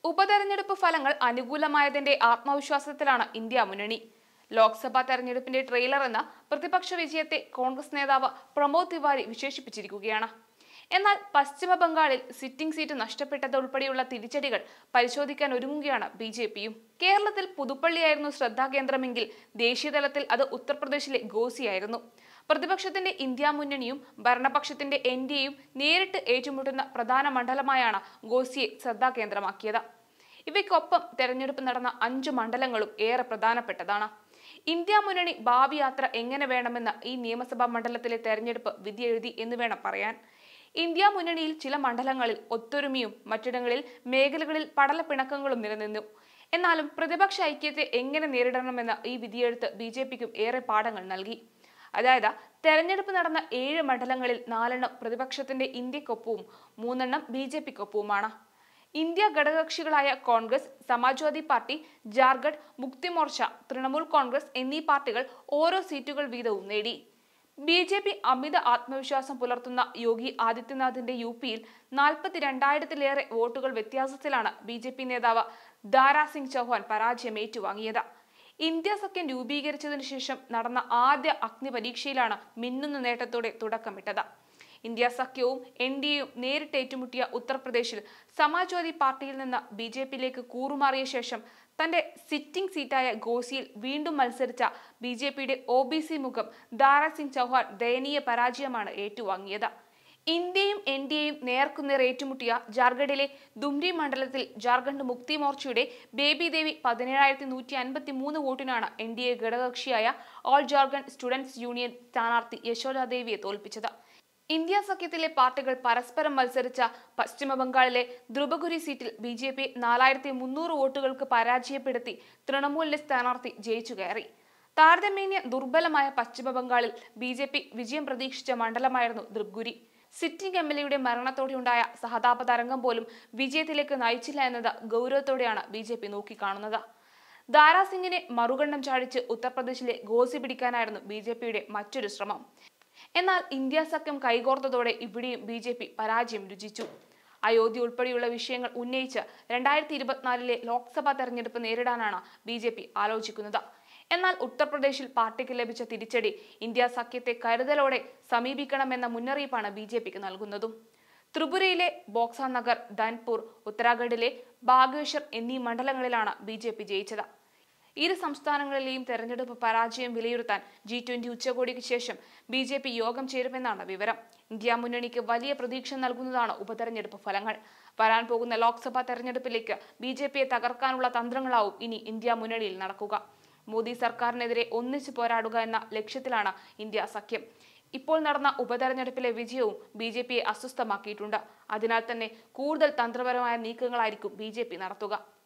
ഉപതെരഞ്ഞെടുപ്പ് ഫലങ്ങൾ അനുകൂലമായതിന്റെ ആത്മവിശ്വാസത്തിലാണ് ഇന്ത്യ മുന്നണി ലോക്സഭാ തെരഞ്ഞെടുപ്പിന്റെ ട്രെയിലർ എന്ന പ്രതിപക്ഷ വിജയത്തെ കോൺഗ്രസ് നേതാവ് പ്രമോദ് തിവാരി വിശേഷിപ്പിച്ചിരിക്കുകയാണ് എന്നാൽ പശ്ചിമ ബംഗാളിൽ സിറ്റിംഗ് സീറ്റ് നഷ്ടപ്പെട്ടതുൾപ്പെടെയുള്ള തിരിച്ചടികൾ പരിശോധിക്കാൻ ഒരുങ്ങുകയാണ് ബി ജെ പിയും കേരളത്തിൽ പുതുപ്പള്ളിയായിരുന്നു ശ്രദ്ധാകേന്ദ്രമെങ്കിൽ ദേശീയതലത്തിൽ അത് ഉത്തർപ്രദേശിലെ ഗോസിയായിരുന്നു പ്രതിപക്ഷത്തിന്റെ ഇന്ത്യ മുന്നണിയും ഭരണപക്ഷത്തിന്റെ എൻ ഡി എയും നേരിട്ട് ഏറ്റുമുട്ടുന്ന പ്രധാന മണ്ഡലമായാണ് ഗോസിയെ ശ്രദ്ധാകേന്ദ്രമാക്കിയത് ഇവയ്ക്കൊപ്പം തെരഞ്ഞെടുപ്പ് നടന്ന അഞ്ചു മണ്ഡലങ്ങളും ഏറെ പ്രധാനപ്പെട്ടതാണ് ഇന്ത്യ മുന്നണി ഭാവി യാത്ര എങ്ങനെ വേണമെന്ന് ഈ നിയമസഭാ മണ്ഡലത്തിലെ തെരഞ്ഞെടുപ്പ് വിധിയെഴുതി എന്ന് വേണം പറയാൻ ഇന്ത്യ മുന്നണിയിൽ ചില മണ്ഡലങ്ങളിൽ ഒത്തൊരുമയും മറ്റിടങ്ങളിൽ മേഖലകളിൽ പടലപ്പിണക്കങ്ങളും നിലനിന്നു എന്നാലും പ്രതിപക്ഷ ഐക്യത്തെ എങ്ങനെ നേരിടണമെന്ന് ഈ വിധിയെഴുത്ത് ബി ജെ പിക്കും ഏറെ പാഠങ്ങൾ നൽകി അതായത് തെരഞ്ഞെടുപ്പ് നടന്ന ഏഴ് മണ്ഡലങ്ങളിൽ നാലെണ്ണം പ്രതിപക്ഷത്തിന്റെ ഇന്ത്യക്കൊപ്പവും മൂന്നെണ്ണം ബി ജെ പിക്കൊപ്പവുമാണ് ഇന്ത്യ ഘടകകക്ഷികളായ കോൺഗ്രസ് സമാജ്വാദി പാർട്ടി ജാർഖണ്ഡ് മുക്തി മോർച്ച തൃണമൂൽ കോൺഗ്രസ് എന്നീ പാർട്ടികൾ ഓരോ സീറ്റുകൾ വീതവും നേടി ബി ജെ പി അമിത ആത്മവിശ്വാസം പുലർത്തുന്ന യോഗി ആദിത്യനാഥിന്റെ യു പിയിൽ നാൽപ്പത്തിരണ്ടായിരത്തിലേറെ വോട്ടുകൾ വ്യത്യാസത്തിലാണ് ബി ജെ പി നേതാവ് ദാരാ സിംഗ് ചൗഹാൻ പരാജയം ഏറ്റുവാങ്ങിയത് ഇന്ത്യ സഖ്യം രൂപീകരിച്ചതിനു ശേഷം നടന്ന ആദ്യ അഗ്നി പരീക്ഷയിലാണ് മിന്നുന്ന നേട്ടത്തോടെ തുടക്കമിട്ടത് ഇന്ത്യ സഖ്യവും എൻ ഡി എയും നേരിട്ട് ഏറ്റുമുട്ടിയ ഉത്തർപ്രദേശിൽ സമാജ്വാദി പാർട്ടിയിൽ നിന്ന് ബി ജെ പിയിലേക്ക് കൂറുമാറിയ ശേഷം തന്റെ സിറ്റിംഗ് സീറ്റായ ഗോസിയിൽ വീണ്ടും മത്സരിച്ച ബി ജെ പിയുടെ ഒ ബി സി മുഖം ദാരാ സിംഗ് ചൗഹാൻ ദയനീയ പരാജയമാണ് ഏറ്റുവാങ്ങിയത് ഇന്ത്യയും എൻ ഡി എയും നേർക്കുനേർ ഏറ്റുമുട്ടിയ ജാർഖണ്ഡിലെ ദുംരി മണ്ഡലത്തിൽ ജാർഖണ്ഡ് മുക്തി മോർച്ചയുടെ ബേബി ദേവി പതിനേഴായിരത്തി നൂറ്റി അൻപത്തി മൂന്ന് വോട്ടിനാണ് എൻ ഡി എ ഘടകകക്ഷിയായ ഓൾ ജാർഖണ്ഡ് സ്റ്റുഡൻസ് യൂണിയൻ സ്ഥാനാർത്ഥി യശോദ ദേവിയെ തോൽപ്പിച്ചത് ഇന്ത്യ സഖ്യത്തിലെ പാർട്ടികൾ പരസ്പരം മത്സരിച്ച പശ്ചിമ ബംഗാളിലെ ദ്രുപഗുരി സീറ്റിൽ ബി ജെ പി നാലായിരത്തി മുന്നൂറ് വോട്ടുകൾക്ക് പരാജയപ്പെടുത്തി തൃണമൂലിലെ സ്ഥാനാർത്ഥി ജയിച്ചു കയറി താരതമ്യേന ദുർബലമായ പശ്ചിമ ബംഗാളിൽ ബി ജെ പി വിജയം പ്രതീക്ഷിച്ച മണ്ഡലമായിരുന്നു ദ്രുപ്ഗുരി സിറ്റിംഗ് എം എൽ എയുടെ മരണത്തോടെയുണ്ടായ സഹതാപ തരംഗം പോലും വിജയത്തിലേക്ക് നയിച്ചില്ല എന്നത് ഗൗരവത്തോടെയാണ് ബി ജെ പി നോക്കിക്കാണുന്നത് ദാരാ സിംഗിനെ മറുകണ്ഠം ചാടിച്ച് ഉത്തർപ്രദേശിലെ ഗോസി പിടിക്കാനായിരുന്നു ബി ജെ പിയുടെ മറ്റൊരു ശ്രമം എന്നാൽ ഇന്ത്യ സഖ്യം കൈകോർത്തതോടെ ഇവിടെയും ബി ജെ പി പരാജയം രുചിച്ചു അയോധ്യ ഉൾപ്പെടെയുള്ള വിഷയങ്ങൾ ഉന്നയിച്ച് രണ്ടായിരത്തി ഇരുപത്തിനാലിലെ ലോക്സഭാ തെരഞ്ഞെടുപ്പ് നേരിടാനാണ് ബി ജെ പി ആലോചിക്കുന്നത് എന്നാൽ ഉത്തർപ്രദേശിൽ പാർട്ടിക്ക് ലഭിച്ച തിരിച്ചടി ഇന്ത്യ സഖ്യത്തെ കരുതലോടെ സമീപിക്കണമെന്ന മുന്നറിയിപ്പാണ് ബി ജെ പിക്ക് നൽകുന്നതും ത്രിപുരയിലെ ബോക്സ നഗർ ധൻപൂർ ഉത്തരാഖണ്ഡിലെ ബാഗേശ്വർ എന്നീ മണ്ഡലങ്ങളിലാണ് ബി ജെ പി ജയിച്ചത് ഇരു സംസ്ഥാനങ്ങളിലെയും തെരഞ്ഞെടുപ്പ് പരാജയം വിലയിരുത്താൻ ജി ട്വന്റി ഉച്ചകോടിക്ക് ശേഷം ബി ജെ പി യോഗം ചേരുമെന്നാണ് വിവരം ഇന്ത്യ മുന്നണിക്ക് വലിയ പ്രതീക്ഷ നൽകുന്നതാണ് ഉപതെരഞ്ഞെടുപ്പ് ഫലങ്ങൾ വരാൻ പോകുന്ന ലോക്സഭാ തെരഞ്ഞെടുപ്പിലേക്ക് ബി ജെ പിയെ തകർക്കാനുള്ള തന്ത്രങ്ങളാവും ഇനി ഇന്ത്യ മുന്നണിയിൽ നടക്കുക മോദി സർക്കാരിനെതിരെ ഒന്നിച്ചു പോരാടുക എന്ന ലക്ഷ്യത്തിലാണ് ഇന്ത്യ സഖ്യം ഇപ്പോൾ നടന്ന ഉപതെരഞ്ഞെടുപ്പിലെ വിജയവും ബി ജെ പിയെ അസ്വസ്ഥമാക്കിയിട്ടുണ്ട് അതിനാൽ തന്നെ കൂടുതൽ തന്ത്രപരമായ നീക്കങ്ങളായിരിക്കും ബി ജെ പി നടത്തുക